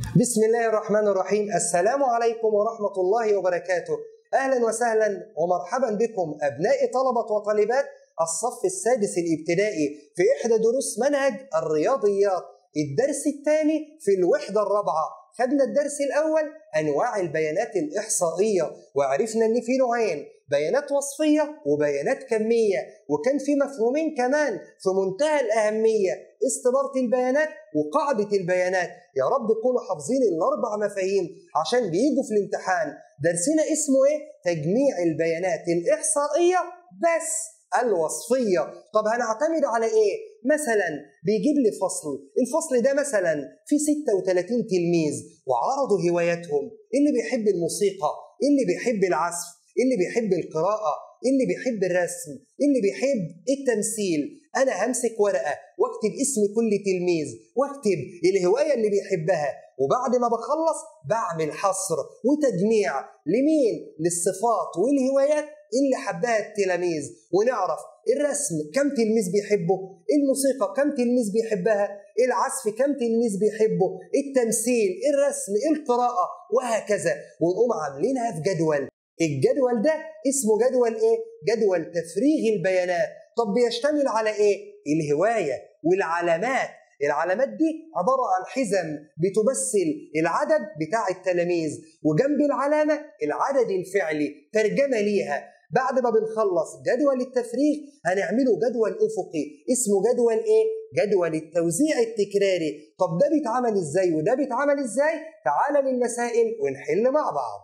بسم الله الرحمن الرحيم السلام عليكم ورحمة الله وبركاته أهلا وسهلا ومرحبا بكم أبناء طلبة وطالبات الصف السادس الابتدائي في إحدى دروس منهج الرياضيات الدرس الثاني في الوحدة الرابعة خدنا الدرس الأول أنواع البيانات الإحصائية وعرفنا إن في نوعين بيانات وصفية وبيانات كمية وكان في مفهومين كمان في منتهى الأهمية استدارة البيانات وقاعدة البيانات يا رب تكونوا حافظين الأربع مفاهيم عشان بيجوا في الامتحان درسنا اسمه إيه؟ تجميع البيانات الإحصائية بس الوصفية طب هنعتمد على إيه؟ مثلا بيجيب لي فصل الفصل ده مثلا فيه 36 تلميذ وعرضوا هواياتهم اللي بيحب الموسيقى اللي بيحب العزف اللي بيحب القراءة اللي بيحب الرسم اللي بيحب التمثيل أنا همسك ورقة واكتب اسم كل تلميذ واكتب الهواية اللي بيحبها وبعد ما بخلص بعمل حصر وتجميع لمين؟ للصفات والهوايات اللي حبها التلاميذ ونعرف الرسم كم تلميذ بيحبه الموسيقى كم تلميذ بيحبها العزف كم تلميذ بيحبه التمثيل الرسم القراءة وهكذا ونقوم عاملينها في جدول الجدول ده اسمه جدول ايه جدول تفريغ البيانات طب بيشتمل على ايه الهواية والعلامات العلامات دي عبارة عن حزم بتمثل العدد بتاع التلاميذ وجنب العلامة العدد الفعلي ترجمة ليها بعد ما بنخلص جدول التفريغ هنعمله جدول أفقي اسمه جدول إيه؟ جدول التوزيع التكراري طب ده بيتعمل إزاي وده بيتعمل إزاي؟ تعال للمسائل ونحل مع بعض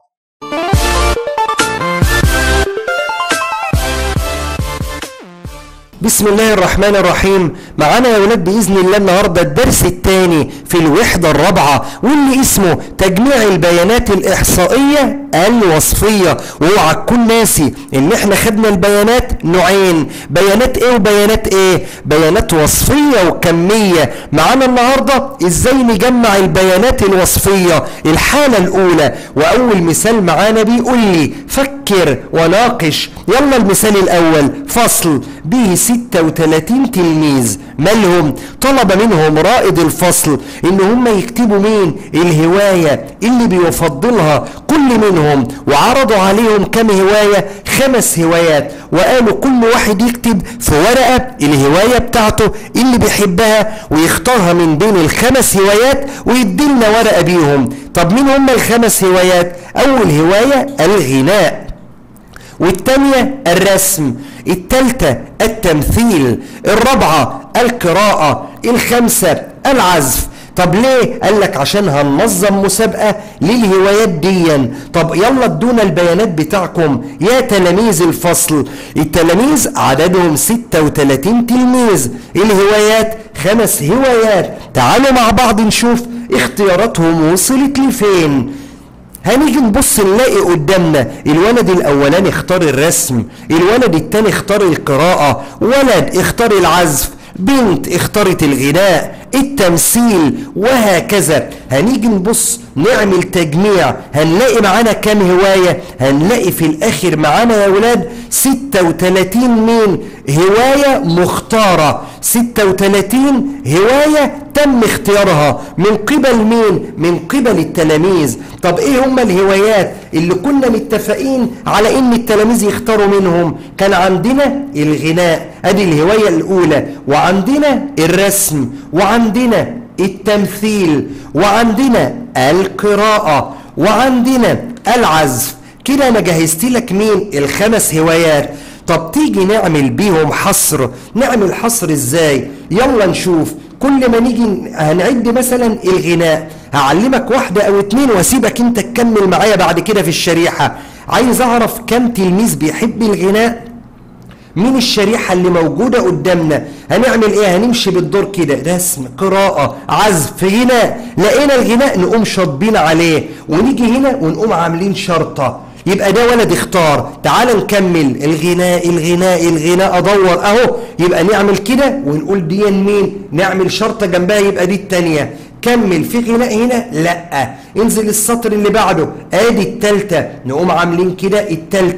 بسم الله الرحمن الرحيم معانا يا ولاد باذن الله النهارده الدرس الثاني في الوحده الرابعه واللي اسمه تجميع البيانات الاحصائيه الوصفيه واوعى تكون ناسي ان احنا خدنا البيانات نوعين بيانات ايه وبيانات ايه بيانات وصفيه وكميه معانا النهارده ازاي نجمع البيانات الوصفيه الحاله الاولى واول مثال معانا بيقول لي فكر وناقش يلا المثال الاول فصل به 36 تلميذ مالهم طلب منهم رائد الفصل ان هم يكتبوا مين الهواية اللي بيفضلها كل منهم وعرضوا عليهم كم هواية خمس هوايات وقالوا كل واحد يكتب في ورقة الهواية بتاعته اللي بيحبها ويختارها من بين الخمس هوايات ويديلنا ورقة بيهم طب مين هم الخمس هوايات اول هواية الغناء والتانية الرسم التالتة التمثيل الرابعة القراءة الخامسة العزف طب ليه؟ قال لك عشان هننظم مسابقة للهوايات ديا طب يلا ادونا البيانات بتاعكم يا تلاميذ الفصل التلاميذ عددهم 36 تلميذ الهوايات خمس هوايات تعالوا مع بعض نشوف اختياراتهم وصلت لفين هنيجي نبص نلاقي قدامنا الولد الاولاني اختار الرسم الولد التاني اختار القراءة ولد اختار العزف بنت اختارت الغناء التمثيل وهكذا هنيجي نبص نعمل تجميع هنلاقي معانا كام هواية هنلاقي في الاخر معانا يا ولاد 36 مين هواية مختارة 36 هواية تم اختيارها من قبل مين من قبل التلاميذ طب ايه هم الهوايات اللي كنا متفقين على ان التلاميذ يختاروا منهم كان عندنا الغناء ادي الهواية الاولى وعندنا الرسم وعندنا التمثيل وعندنا القراءة وعندنا العزف كده انا جهزت لك مين الخمس هوايات طب تيجي نعمل بيهم حصر نعمل حصر ازاي يلا نشوف كل ما نيجي هنعد مثلا الغناء هعلمك واحدة او اتنين واسيبك انت تكمل معايا بعد كده في الشريحة عايز اعرف كم تلميذ بيحب الغناء مين الشريحة اللي موجودة قدامنا هنعمل ايه هنمشي بالدور كده رسم قراءة عزف غناء لقينا الغناء نقوم شاطبين عليه ونيجي هنا ونقوم عاملين شرطة يبقى ده ولد اختار تعال نكمل الغناء الغناء الغناء ادور اهو يبقى نعمل كده ونقول دي مين نعمل شرطة جنبها يبقى دي التانية كمل في غناء هنا لا انزل السطر اللي بعده ادي التالتة نقوم عاملين كده التالتة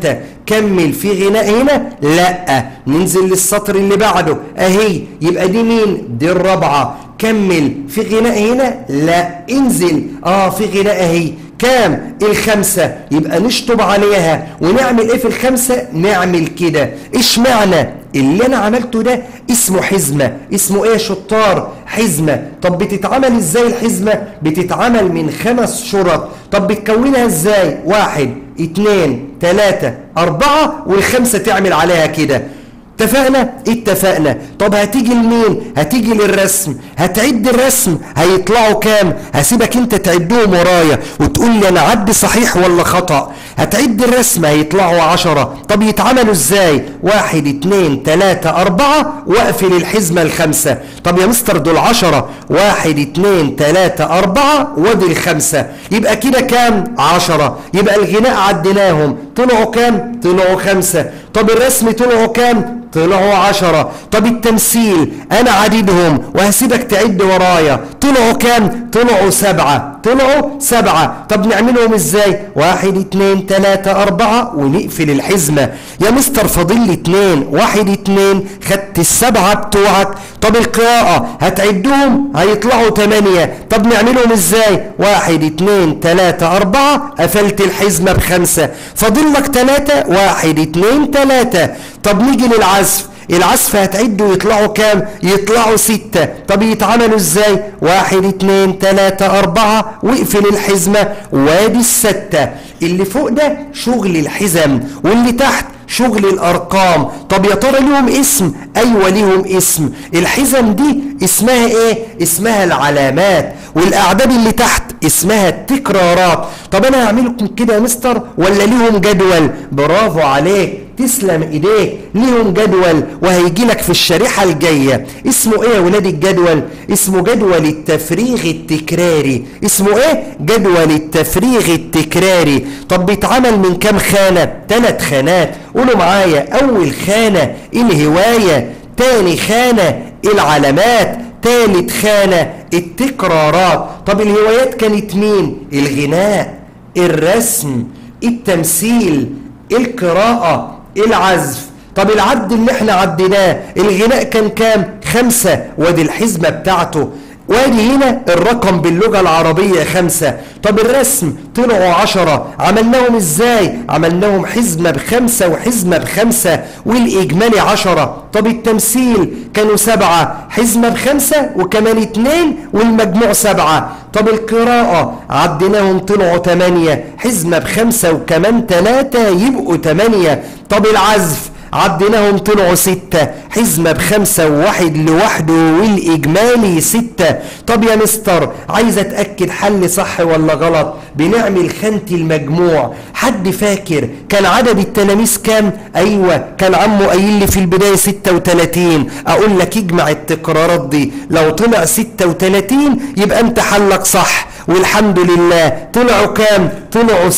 كمل في غناء هنا لا ننزل للسطر اللي بعده اهي يبقى دي مين دي الرابعه كمل في غناء هنا لا انزل اه في غناء اهي كام الخمسة يبقى نشطب عليها ونعمل ايه في الخمسة نعمل كده ايش معنى اللي انا عملته ده اسمه حزمة اسمه ايه يا شطار حزمة طب بتتعمل ازاي الحزمة بتتعمل من خمس شرط طب بتكونها ازاي واحد اتنين تلاتة اربعة والخمسة تعمل عليها كده اتفقنا اتفقنا طب هتيجي لمين هتيجي للرسم هتعد الرسم هيطلعوا كام هسيبك انت تعدهم ورايا وتقول لي انا عد صحيح ولا خطأ هتعد الرسم هيطلعوا عشرة طب يتعملوا ازاي واحد اتنين تلاتة اربعة واقفل الحزمة الخمسة طب يا مستر دول عشرة واحد اتنين تلاتة اربعة وادي الخمسة يبقى كده كام عشرة يبقى الغناء عديناهم طلعوا كام طلعوا خمسة طب الرسم طلعوا كام طلعوا عشرة طب التمثيل انا عددهم وهسيبك تعد ورايا طلعوا كام طلعوا سبعة طلعوا سبعة طب نعملهم ازاي واحد اتنين تلاتة اربعة ونقفل الحزمة يا مستر فاضل لي اتنين واحد اتنين خدت السبعة بتوعك طب القراءة هتعدهم هيطلعوا تمانية طب نعملهم ازاي واحد اتنين تلاتة اربعة قفلت الحزمة بخمسة فاضل لك تلاتة واحد اتنين تلاتة طب نيجي للعزف العزف هتعدوا يطلعوا كام يطلعوا ستة طب يتعملوا ازاي واحد اتنين تلاتة اربعة واقفل الحزمة وادي الستة اللي فوق ده شغل الحزم واللي تحت شغل الارقام طب يا ترى ليهم اسم ايوه ليهم اسم الحزم دي اسمها ايه اسمها العلامات والاعداد اللي تحت اسمها التكرارات طب انا هعمل لكم كده يا مستر ولا ليهم جدول برافو عليك تسلم ايديك ليهم جدول وهيجي لك في الشريحه الجايه اسمه ايه يا ولاد الجدول اسمه جدول التفريغ التكراري اسمه ايه جدول التفريغ التكراري طب بيتعمل من كام خانه ثلاث خانات قولوا معايا اول خانه الهوايه تاني خانه العلامات تالت خانه التكرارات طب الهوايات كانت مين الغناء الرسم التمثيل القراءة العزف طب العد اللي احنا عديناه الغناء كان كام خمسة وادي الحزمة بتاعته وادي هنا الرقم باللغة العربية خمسة طب الرسم طلعوا عشرة عملناهم ازاي عملناهم حزمة بخمسة وحزمة بخمسة والإجمالي عشرة طب التمثيل كانوا سبعة حزمة بخمسة وكمان اتنين والمجموع سبعة طب القراءة عديناهم طلعوا تمانية حزمة بخمسة وكمان تلاتة يبقوا تمانية طب العزف عديناهم طلعوا ستة حزمة بخمسة وواحد لوحده والإجمالي ستة طب يا مستر عايز أتأكد حل صح ولا غلط بنعمل خانة المجموع حد فاكر كان عدد التلاميذ كام أيوة كان عمه قايل لي في البداية 36 أقول لك اجمع التكرارات دي لو طلع 36 يبقى أنت حلك صح والحمد لله طلعوا كام طلعوا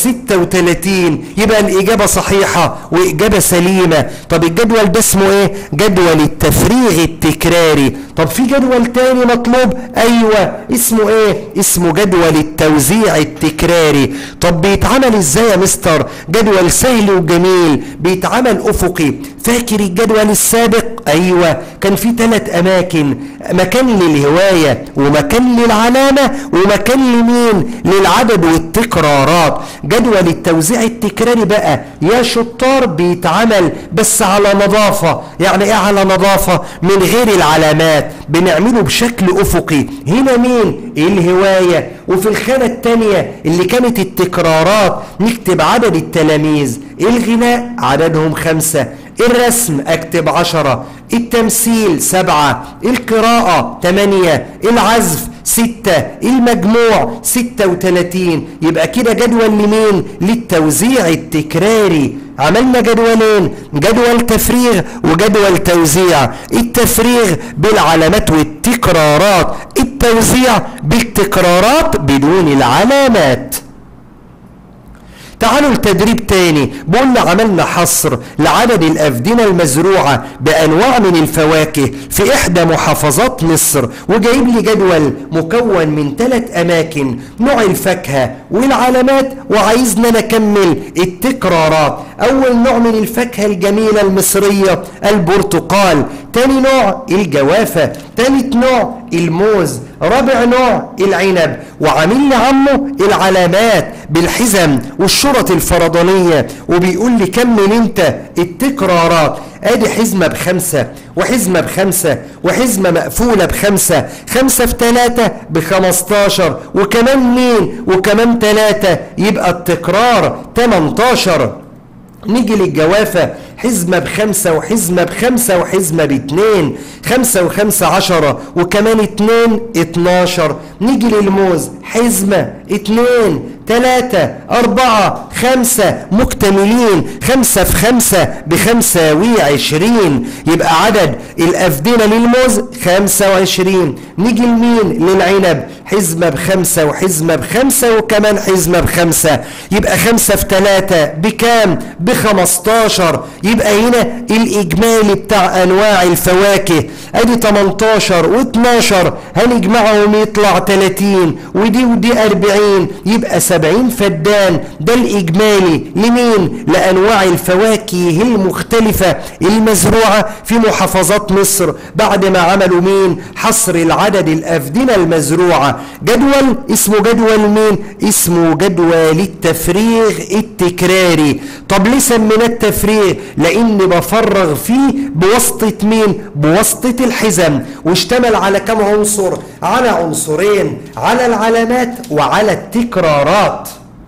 36 يبقى الإجابة صحيحة وإجابة سليمة طب الجدول ده اسمه إيه جدول التفريغ التكراري طب في جدول تاني مطلوب أيوة اسمه إيه اسمه جدول التوزيع التكراري طب بيتعمل إزاي يا مستر جدول سهل وجميل بيتعمل أفقي فاكر الجدول السابق أيوة كان في ثلاث أماكن مكان للهواية ومكان للعلامة ومكان لمين للعدد والتكرارات جدول التوزيع التكراري بقى يا شطار بيتعمل بس على نظافة يعني ايه على نظافة من غير العلامات بنعمله بشكل افقي هنا مين الهواية وفي الخانة التانية اللي كانت التكرارات نكتب عدد التلاميذ الغناء عددهم خمسة الرسم اكتب عشرة التمثيل سبعة القراءة تمانية العزف ستة المجموع ستة وتلاتين يبقى كده جدول لمين للتوزيع التكراري عملنا جدولين جدول تفريغ وجدول توزيع التفريغ بالعلامات والتكرارات التوزيع بالتكرارات بدون العلامات تعالوا لتدريب تاني بقول لي عملنا حصر لعدد الأفدنة المزروعة بأنواع من الفواكه في إحدى محافظات مصر وجايب لي جدول مكون من ثلاث أماكن نوع الفاكهة والعلامات وعايزنا نكمل التكرارات أول نوع من الفاكهة الجميلة المصرية البرتقال تاني نوع الجوافة تالت نوع الموز رابع نوع العنب وعامل لي عمه العلامات بالحزم والشرط الفرضانية وبيقول لي كمل انت التكرارات ادي حزمة بخمسة وحزمة بخمسة وحزمة مقفولة بخمسة خمسة في تلاتة بخمستاشر وكمان مين وكمان تلاتة يبقى التكرار تمنتاشر نيجي للجوافة حزمة بخمسة وحزمة بخمسة وحزمة باتنين خمسة وخمسة عشرة وكمان اتنين اتناشر نيجي للموز حزمة اتنين تلاتة أربعة خمسة مكتملين خمسة في خمسة بخمسة وعشرين يبقى عدد الأفدنة للموز خمسة وعشرين نيجي لمين للعنب حزمة بخمسة وحزمة بخمسة وكمان حزمة بخمسة يبقى خمسة في تلاتة بكام بخمستاشر يبقى هنا الإجمالي بتاع أنواع الفواكه أدي 18 و12 هنجمعهم يطلع 30 ودي ودي 40 يبقى 70 فدان ده الإجمالي لمين؟ لأنواع الفواكه المختلفة المزروعة في محافظات مصر بعد ما عملوا مين؟ حصر العدد الأفدنة المزروعة جدول اسمه جدول مين؟ اسمه جدول التفريغ التكراري طب ليه سميناه التفريغ؟ لأن بفرغ فيه بواسطة مين؟ بواسطة الحزم واشتمل على كم عنصر؟ على عنصرين على العلامات وعلى التكرارات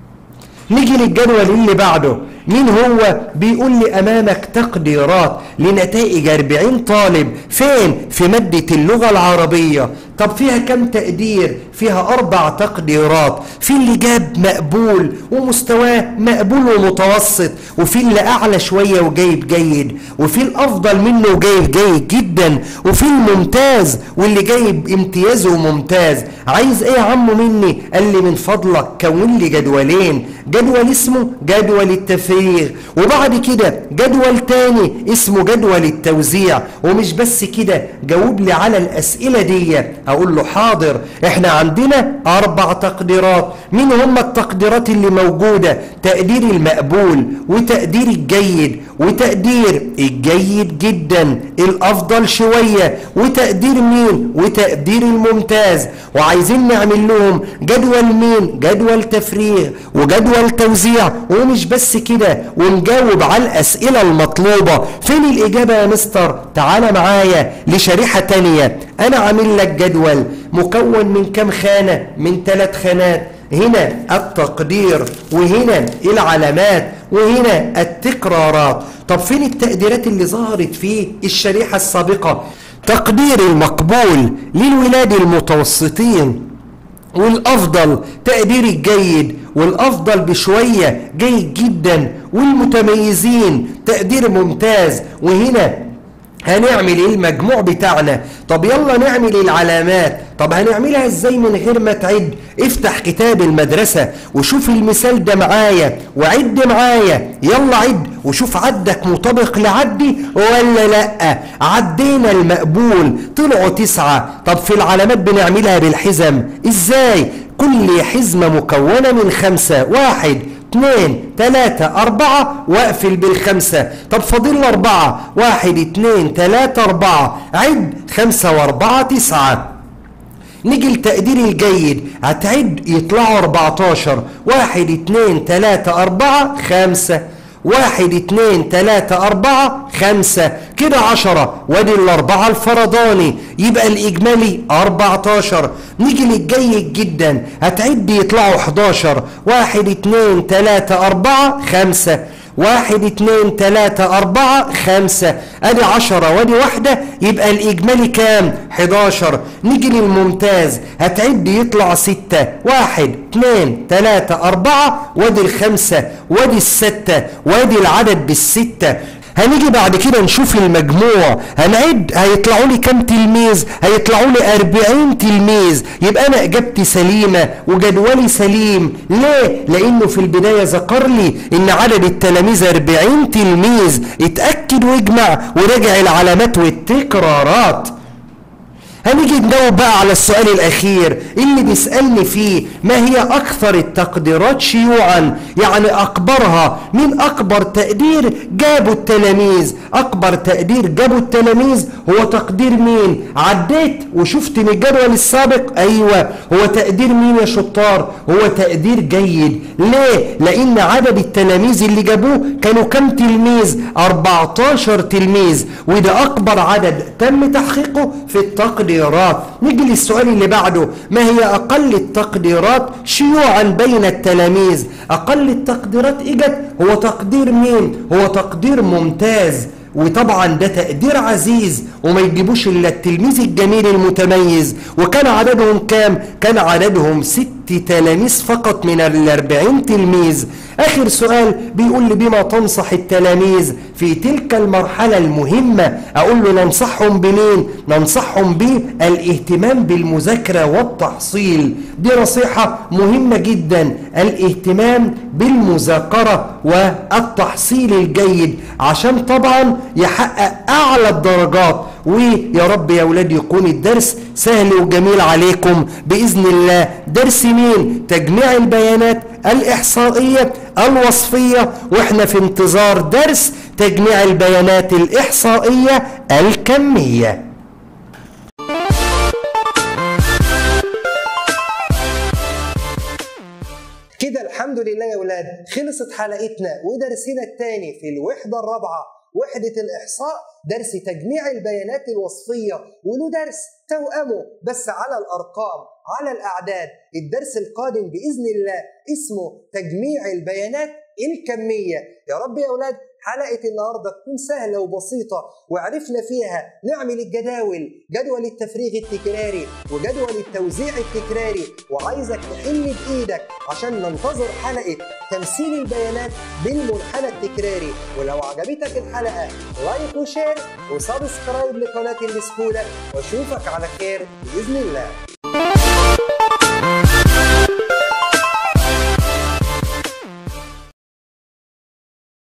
نيجي للجدول اللي بعده مين هو بيقول لي امامك تقديرات لنتائج 40 طالب فين في مادة اللغة العربية طب فيها كم تقدير فيها اربع تقديرات في اللي جاب مقبول ومستواه مقبول ومتوسط وفي اللي اعلى شوية وجايب جيد وفي الافضل منه وجايب جيد جدا وفي الممتاز واللي جايب امتياز وممتاز عايز ايه يا عمو مني قال لي من فضلك كون لي جدولين جدول اسمه جدول التفريغ وبعد كده جدول تاني اسمه جدول التوزيع ومش بس كده جاوب لي على الاسئله دي اقول له حاضر احنا عندنا اربع تقديرات مين هم التقديرات اللي موجوده تقدير المقبول وتقدير الجيد وتقدير الجيد جدا الافضل شويه وتقدير مين وتقدير الممتاز وعايزين نعمل لهم جدول مين جدول تفريغ وجدول توزيع ومش بس كده ونجاوب على الاسئله المطلوبه فين الاجابه يا مستر تعالى معايا لشريحه تانية انا عامل لك جدول مكون من كام خانه من ثلاث خانات هنا التقدير وهنا العلامات وهنا التكرارات طب فين التقديرات اللي ظهرت في الشريحة السابقة تقدير المقبول للولاد المتوسطين والأفضل تقدير الجيد والأفضل بشوية جيد جدا والمتميزين تقدير ممتاز وهنا هنعمل ايه المجموع بتاعنا طب يلا نعمل العلامات طب هنعملها ازاي من غير ما تعد افتح كتاب المدرسة وشوف المثال ده معايا وعد معايا يلا عد وشوف عدك مطابق لعدي ولا لا عدينا المقبول طلعوا تسعة طب في العلامات بنعملها بالحزم ازاي كل حزمة مكونة من خمسة واحد اتنين تلاتة أربعة واقفل بالخمسة طب فاضل أربعة واحد اتنين تلاتة أربعة عد خمسة وأربعة تسعة نيجي لتقدير الجيد هتعد يطلعوا 14 واحد اتنين تلاتة أربعة خمسة واحد اتنين تلاتة أربعة خمسة كده عشرة وادي الأربعة الفرضاني يبقى الإجمالي أربعتاشر نيجي للجيد جدا هتعد يطلعوا 11 واحد اتنين تلاتة أربعة خمسة واحد اتنين تلاتة أربعة خمسة أدي عشرة وادي واحدة يبقى الإجمالي كام؟ حداشر نيجي للممتاز هتعد يطلع ستة واحد اتنين تلاتة أربعة وادي الخمسة وادي الستة وادي العدد بالستة هنيجي بعد كده نشوف المجموع هنعد هيطلعوا لي كام تلميذ هيطلعوا لي 40 تلميذ يبقى انا اجابتي سليمه وجدولي سليم ليه لانه في البدايه ذكر لي ان عدد التلاميذ 40 تلميذ اتاكد واجمع وراجع العلامات والتكرارات هنيجي نجاوب بقى على السؤال الأخير اللي بيسألني فيه ما هي أكثر التقديرات شيوعا يعني أكبرها من أكبر تقدير جابوا التلاميذ أكبر تقدير جابوا التلاميذ هو تقدير مين عديت وشفت من الجدول السابق أيوة هو تقدير مين يا شطار هو تقدير جيد ليه لأن عدد التلاميذ اللي جابوه كانوا كم تلميذ 14 تلميذ وده أكبر عدد تم تحقيقه في التقدير التقديرات نيجي للسؤال اللي بعده ما هي أقل التقديرات شيوعا بين التلاميذ أقل التقديرات إجت هو تقدير مين هو تقدير ممتاز وطبعا ده تقدير عزيز وما يجيبوش الا التلميذ الجميل المتميز وكان عددهم كام كان عددهم ست تلاميذ فقط من الاربعين تلميذ اخر سؤال بيقول لي بما تنصح التلاميذ في تلك المرحلة المهمة اقول له ننصحهم بمين ننصحهم بالاهتمام بالمذاكرة والتحصيل دي نصيحة مهمة جدا الاهتمام بالمذاكرة والتحصيل الجيد عشان طبعا يحقق اعلى الدرجات ويا رب يا ولاد يكون الدرس سهل وجميل عليكم باذن الله درس مين تجميع البيانات الاحصائيه الوصفيه واحنا في انتظار درس تجميع البيانات الاحصائيه الكميه كده الحمد لله يا ولاد خلصت حلقتنا ودرسنا الثاني في الوحدة الرابعة وحدة الإحصاء درس تجميع البيانات الوصفية وله درس توأمه بس على الأرقام على الأعداد الدرس القادم بإذن الله اسمه تجميع البيانات الكمية يا رب يا أولاد حلقة النهاردة تكون سهلة وبسيطة وعرفنا فيها نعمل الجداول جدول التفريغ التكراري وجدول التوزيع التكراري وعايزك تحل بإيدك عشان ننتظر حلقة تمثيل البيانات بالمنحنى التكراري ولو عجبتك الحلقة لايك وشير وسبسكرايب لقناة السكولة واشوفك على خير بإذن الله